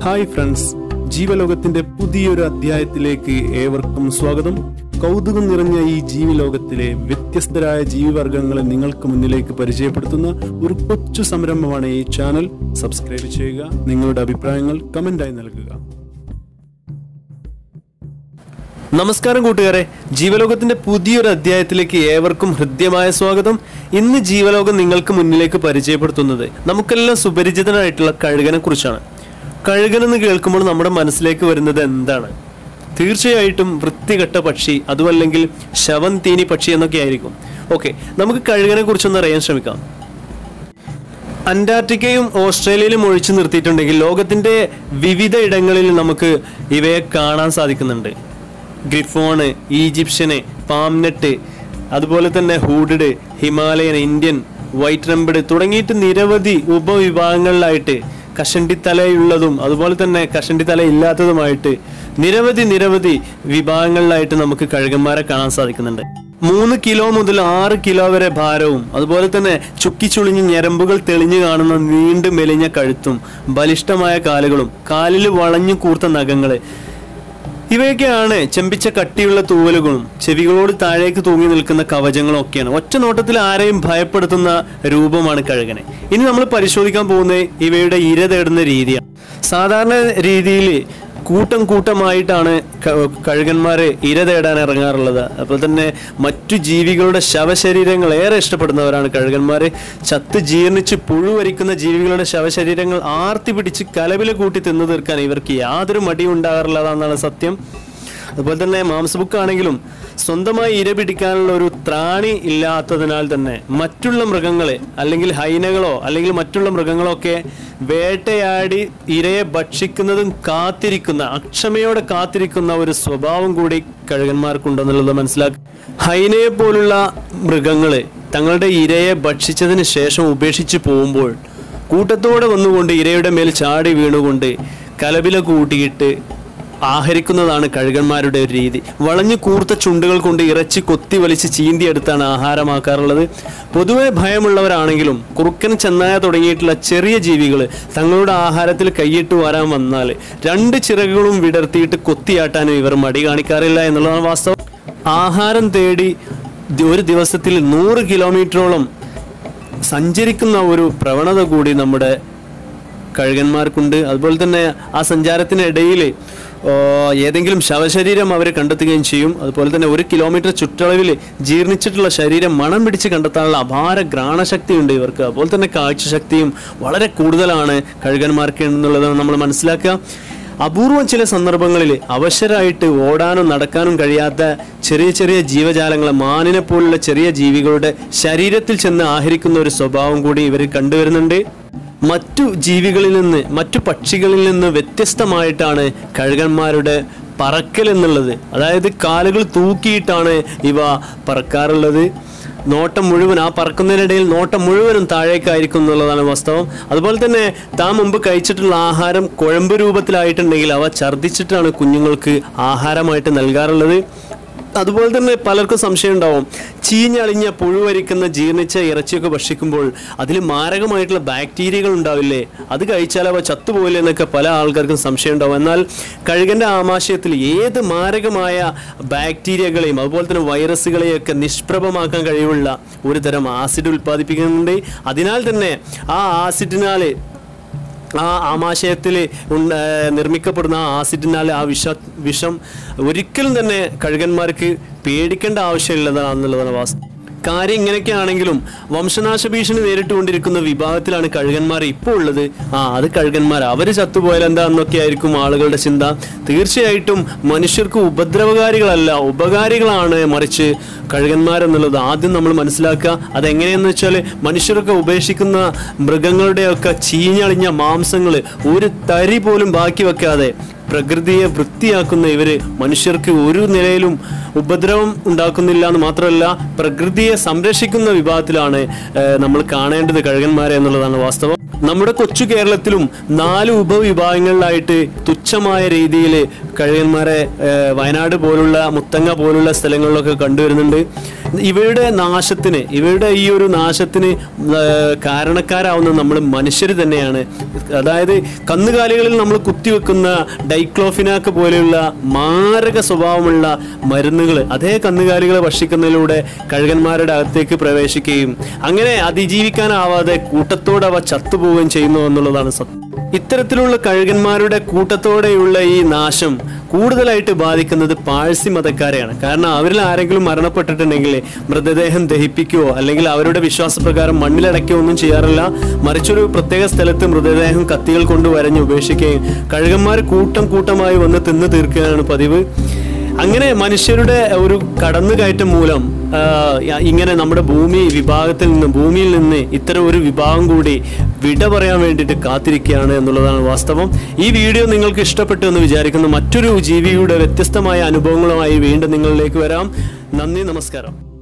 hi friends ജീവലോകത്തിന്റെ പുതിയൊരു അധ്യായത്തിലേക്ക് ഏവർക്കും സ്വാഗതം കൗതുകം നിറഞ്ഞ ഈ ജീവിലോകത്തിലെ വ്യത്യസ്തരായ ജീവിവർഗങ്ങളെ നിങ്ങൾക്ക് മുന്നിലേക്ക് പരിചയപ്പെടുത്തുന്ന ഒരു കൊച്ചു സംരംഭമാണ് ഈ ചാനൽ സബ്സ്ക്രൈബ് ചെയ്യുക നിങ്ങളുടെ അഭിപ്രായങ്ങൾ കമന്റായി നൽകുക നമസ്കാരം കൂട്ടുകാരെ ജീവലോകത്തിന്റെ പുതിയൊരു അധ്യായത്തിലേക്ക് ഏവർക്കും ഹൃദ്യമായ സ്വാഗതം ഇന്ന് ജീവലോകം നിങ്ങൾക്ക് മുന്നിലേക്ക് പരിചയപ്പെടുത്തുന്നത് നമുക്കെല്ലാം സുപരിചിതനായിട്ടുള്ള കഴുകനെ കുറിച്ചാണ് കഴുകനെന്ന് കേൾക്കുമ്പോൾ നമ്മുടെ മനസ്സിലേക്ക് വരുന്നത് എന്താണ് തീർച്ചയായിട്ടും വൃത്തികെട്ട പക്ഷി അതുമല്ലെങ്കിൽ ശവം തീനി പക്ഷി എന്നൊക്കെ ആയിരിക്കും ഓക്കെ നമുക്ക് കഴുകനെ കുറിച്ചൊന്ന് അറിയാൻ ശ്രമിക്കാം അന്റാർട്ടിക്കയും ഓസ്ട്രേലിയയിലും ഒഴിച്ചു നിർത്തിയിട്ടുണ്ടെങ്കിൽ ലോകത്തിന്റെ വിവിധ ഇടങ്ങളിൽ നമുക്ക് ഇവയെ കാണാൻ സാധിക്കുന്നുണ്ട് ഗ്രിഫോണ് ഈജിപ്ഷ്യന് പാംനെറ്റ് അതുപോലെ തന്നെ hooded Himalayan Indian white rumped തുടങ്ങിയിട്ട് നിരവധി ഉപവിഭാഗങ്ങളിലായിട്ട് കഷണ്ടിത്തലയുള്ളതും അതുപോലെ തന്നെ കഷണ്ടിത്തല ഇല്ലാത്തതുമായിട്ട് നിരവധി നിരവധി വിഭാഗങ്ങളിലായിട്ട് നമുക്ക് കഴുകന്മാരെ കാണാൻ സാധിക്കുന്നുണ്ട് മൂന്ന് കിലോ മുതൽ ആറ് കിലോ വരെ ഭാരവും അതുപോലെ തന്നെ ചുക്കിച്ചുളിഞ്ഞ് ഞരമ്പുകൾ തെളിഞ്ഞു കാണുന്ന നീണ്ടു മെലിഞ്ഞ കഴുത്തും ബലിഷ്ഠമായ കാലുകളും കാലിൽ വളഞ്ഞു കൂർത്ത നഖങ്ങള് ഇവയൊക്കെയാണ് ചെമ്പിച്ച കട്ടിയുള്ള തൂവലുകളും ചെവികളോട് താഴേക്ക് തൂങ്ങി നിൽക്കുന്ന കവചങ്ങളും ഒക്കെയാണ് ഒറ്റ നോട്ടത്തിൽ ആരെയും ഭയപ്പെടുത്തുന്ന രൂപമാണ് കഴുകനെ ഇനി നമ്മൾ പരിശോധിക്കാൻ പോകുന്നത് ഇവയുടെ ഇര തേടുന്ന രീതിയാണ് സാധാരണ രീതിയിൽ കൂട്ടം കൂട്ടമായിട്ടാണ് ക- കഴുകന്മാര് ഇര തേടാൻ ഇറങ്ങാറുള്ളത് അപ്പോൾ തന്നെ മറ്റു ജീവികളുടെ ശവശരീരങ്ങൾ ഏറെ ഇഷ്ടപ്പെടുന്നവരാണ് കഴുകന്മാര് ചത്ത് ജീർണിച്ച് പുഴുവരിക്കുന്ന ജീവികളുടെ ശവശരീരങ്ങൾ ആർത്തി പിടിച്ച് കലവില കൂട്ടി തിന്നു തീർക്കാൻ ഇവർക്ക് യാതൊരു മടിയും ഉണ്ടാകാറില്ലതാണെന്നാണ് സത്യം അതുപോലെ തന്നെ മാംസബുക്ക് ആണെങ്കിലും സ്വന്തമായി ഇര പിടിക്കാനുള്ള ഒരു ത്രാണി ഇല്ലാത്തതിനാൽ തന്നെ മറ്റുള്ള മൃഗങ്ങളെ അല്ലെങ്കിൽ ഹൈനകളോ അല്ലെങ്കിൽ മറ്റുള്ള മൃഗങ്ങളോ ഒക്കെ വേട്ടയാടി ഇരയെ ഭക്ഷിക്കുന്നതും കാത്തിരിക്കുന്ന അക്ഷമയോടെ കാത്തിരിക്കുന്ന ഒരു സ്വഭാവം കൂടി കഴുകന്മാർക്കുണ്ടെന്നുള്ളത് മനസ്സിലാക്കുക ഹൈനയെ പോലുള്ള മൃഗങ്ങള് തങ്ങളുടെ ഇരയെ ഭക്ഷിച്ചതിന് ശേഷം ഉപേക്ഷിച്ച് പോകുമ്പോൾ കൂട്ടത്തോടെ വന്നുകൊണ്ട് ഇരയുടെ മേൽ ചാടി വീണുകൊണ്ട് കലപില കൂട്ടിയിട്ട് ആഹരിക്കുന്നതാണ് കഴുകന്മാരുടെ ഒരു രീതി വളഞ്ഞു കൂർത്ത ചുണ്ടുകൾ കൊണ്ട് ഇറച്ചി കൊത്തി വലിച്ച് ചീന്തിയെടുത്താണ് ആഹാരമാക്കാറുള്ളത് പൊതുവെ ഭയമുള്ളവരാണെങ്കിലും കുറുക്കൻ ചെന്നായ തുടങ്ങിയിട്ടുള്ള ചെറിയ ജീവികൾ തങ്ങളുടെ ആഹാരത്തിൽ കൈയിട്ട് വരാൻ വന്നാൽ രണ്ട് ചിറകുകളും വിടർത്തിയിട്ട് കൊത്തിയാട്ടാനും ഇവർ മടി കാണിക്കാറില്ല എന്നുള്ളതാണ് വാസ്തവം ആഹാരം തേടി ദി- ഒരു ദിവസത്തിൽ നൂറ് കിലോമീറ്ററോളം സഞ്ചരിക്കുന്ന ഒരു പ്രവണത കൂടി നമ്മുടെ കഴുകന്മാർക്കുണ്ട് അതുപോലെ തന്നെ ആ സഞ്ചാരത്തിനിടയിൽ ഏതെങ്കിലും ശവശരീരം അവർ കണ്ടെത്തുകയും ചെയ്യും അതുപോലെ തന്നെ ഒരു കിലോമീറ്റർ ചുറ്റളവിൽ ജീർണിച്ചിട്ടുള്ള ശരീരം മണം പിടിച്ച് കണ്ടെത്താനുള്ള അപാര ഘ്രാണശക്തി ഉണ്ട് ഇവർക്ക് അതുപോലെ തന്നെ കാഴ്ചശക്തിയും വളരെ കൂടുതലാണ് കഴുകന്മാർക്ക് എന്നുള്ളത് നമ്മൾ മനസ്സിലാക്കുക അപൂർവം ചില സന്ദർഭങ്ങളിൽ അവശരായിട്ട് ഓടാനും നടക്കാനും കഴിയാത്ത ചെറിയ ചെറിയ ജീവജാലങ്ങളെ മാനിനെ പോലുള്ള ചെറിയ ജീവികളുടെ ശരീരത്തിൽ ചെന്ന് ആഹരിക്കുന്ന ഒരു സ്വഭാവം കൂടി ഇവർ കണ്ടുവരുന്നുണ്ട് മറ്റു ജീവികളിൽ നിന്ന് മറ്റു പക്ഷികളിൽ നിന്ന് വ്യത്യസ്തമായിട്ടാണ് കഴുകന്മാരുടെ പറക്കൽ എന്നുള്ളത് അതായത് കാലുകൾ തൂക്കിയിട്ടാണ് ഇവ പറക്കാറുള്ളത് നോട്ടം മുഴുവൻ ആ പറക്കുന്നതിനിടയിൽ നോട്ടം മുഴുവനും താഴേക്കായിരിക്കും എന്നുള്ളതാണ് വാസ്തവം അതുപോലെ തന്നെ താൻ മുമ്പ് കഴിച്ചിട്ടുള്ള ആഹാരം കുഴമ്പ് രൂപത്തിലായിട്ടുണ്ടെങ്കിൽ അവ ഛർദ്ദിച്ചിട്ടാണ് കുഞ്ഞുങ്ങൾക്ക് ആഹാരമായിട്ട് നൽകാറുള്ളത് അതുപോലെ തന്നെ പലർക്കും സംശയം ഉണ്ടാവും ചീഞ്ഞളിഞ്ഞ പുഴുവരിക്കുന്ന ജീർണിച്ച ഇറച്ചിയൊക്കെ ഭക്ഷിക്കുമ്പോൾ അതിൽ മാരകമായിട്ടുള്ള ബാക്ടീരിയകൾ ഉണ്ടാവില്ലേ അത് കഴിച്ചാൽ അവ ചത്തുപോയില്ലേ എന്നൊക്കെ പല ആൾക്കാർക്കും സംശയം ഉണ്ടാവും എന്നാൽ കഴുകന്റെ ആമാശയത്തിൽ ഏത് മാരകമായ ബാക്ടീരിയകളെയും അതുപോലെ തന്നെ വൈറസുകളെയൊക്കെ നിഷ്പ്രഭമാക്കാൻ കഴിവുള്ള ഒരു തരം ആസിഡ് ഉൽപ്പാദിപ്പിക്കുന്നുണ്ട് അതിനാൽ തന്നെ ആ ആസിഡിനാൽ ആ ആമാശയത്തിൽ ഉണ്ട- ഏർ നിർമ്മിക്കപ്പെടുന്ന ആ ആസിഡിനാൽ ആ വിഷ വിഷം ഒരിക്കലും തന്നെ കഴുകന്മാർക്ക് പേടിക്കേണ്ട ആവശ്യമില്ലതാണെന്നുള്ളതാണ് വാസ്തവം കാര്യം ഇങ്ങനെയൊക്കെ ആണെങ്കിലും വംശനാശ ഭീഷണി നേരിട്ടുകൊണ്ടിരിക്കുന്ന വിഭാഗത്തിലാണ് കഴുകന്മാർ ഇപ്പോൾ ഉള്ളത് ആ അത് കഴുകന്മാർ അവർ ചത്തുപോയാൽ എന്താണെന്നൊക്കെ ആയിരിക്കും ആളുകളുടെ ചിന്ത തീർച്ചയായിട്ടും മനുഷ്യർക്ക് ഉപദ്രവകാരികളല്ല ഉപകാരികളാണ് മറിച്ച് കഴുകന്മാരെന്നുള്ളത് ആദ്യം നമ്മൾ മനസ്സിലാക്കുക അതെങ്ങനെയെന്ന് വെച്ചാൽ മനുഷ്യരൊക്കെ ഉപേക്ഷിക്കുന്ന മൃഗങ്ങളുടെയൊക്കെ ചീഞ്ഞളിഞ്ഞ മാംസങ്ങൾ ഒരു തരി പോലും ബാക്കി വെക്കാതെ പ്രകൃതിയെ വൃത്തിയാക്കുന്ന ഇവര് മനുഷ്യർക്ക് ഒരു നിലയിലും ഉപദ്രവം ഉണ്ടാക്കുന്നില്ല എന്ന് മാത്രമല്ല പ്രകൃതിയെ സംരക്ഷിക്കുന്ന വിഭാഗത്തിലാണ് ഏഹ്, നമ്മൾ കാണേണ്ടത് കഴുകന്മാരെ എന്നുള്ളതാണ് വാസ്തവം നമ്മുടെ കൊച്ചു കേരളത്തിലും നാല് ഉപവിഭാഗങ്ങളിലായിട്ട് തുച്ഛമായ രീതിയിൽ കഴുകന്മാരെ ഏഹ്, വയനാട് പോലുള്ള മുത്തങ്ങ പോലുള്ള സ്ഥലങ്ങളിലൊക്കെ കണ്ടുവരുന്നുണ്ട് ഇവയുടെ നാശത്തിന് ഇവയുടെ ഈ ഒരു നാശത്തിന് ഏഹ്, കാരണക്കാരാവുന്ന നമ്മൾ മനുഷ്യർ തന്നെയാണ് അതായത് കന്നുകാലികളിൽ നമ്മൾ കുത്തിവെക്കുന്ന ഡൈക്ലോഫിനാക്ക് പോലെയുള്ള മാരക സ്വഭാവമുള്ള മരുന്നുകൾ അതേ കന്നുകാലികളെ ഭക്ഷിക്കുന്നതിലൂടെ കഴുകന്മാരുടെ അകത്തേക്ക് പ്രവേശിക്കുകയും അങ്ങനെ അതിജീവിക്കാനാവാതെ കൂട്ടത്തോടെ അവ ചത്തുപോവുകയും ചെയ്യുന്നു എന്നുള്ളതാണ് സത്യം ഇത്തരത്തിലുള്ള കഴുകന്മാരുടെ കൂട്ടത്തോടെയുള്ള ഈ നാശം കൂടുതലായിട്ട് ബാധിക്കുന്നത് പാഴ്സി മതക്കാരെയാണ് കാരണം അവരിൽ ആരെങ്കിലും മരണപ്പെട്ടിട്ടുണ്ടെങ്കിൽ മൃതദേഹം ദഹിപ്പിക്കുകയോ അല്ലെങ്കിൽ അവരുടെ വിശ്വാസപ്രകാരം മണ്ണിലടയ്ക്കുകയോ ഒന്നും ചെയ്യാറില്ല മറിച്ചൊരു പ്രത്യേക സ്ഥലത്ത് മൃതദേഹം കത്തികൾ കൊണ്ട് വരഞ്ഞ് ഉപേക്ഷിക്കുകയും കഴുകന്മാർ കൂട്ടം കൂട്ടമായി വന്ന് തിന്നു തീർക്കുകയാണ് പതിവ് അങ്ങനെ മനുഷ്യരുടെ ഒരു കടന്നുകയറ്റം മൂലം ആ, ഇങ്ങനെ നമ്മുടെ ഭൂമി വിഭാഗത്തിൽ നിന്ന് ഭൂമിയിൽ നിന്ന് ഇത്തരം ഒരു വിഭാഗം കൂടി വിട പറയാൻ വേണ്ടിയിട്ട് കാത്തിരിക്കുകയാണ് എന്നുള്ളതാണ് വാസ്തവം ഈ വീഡിയോ നിങ്ങൾക്ക് ഇഷ്ടപ്പെട്ടു എന്ന് വിചാരിക്കുന്നു മറ്റൊരു ജീവിയുടെ വ്യത്യസ്തമായ അനുഭവങ്ങളുമായി വീണ്ടും നിങ്ങളിലേക്ക് വരാം നന്ദി നമസ്കാരം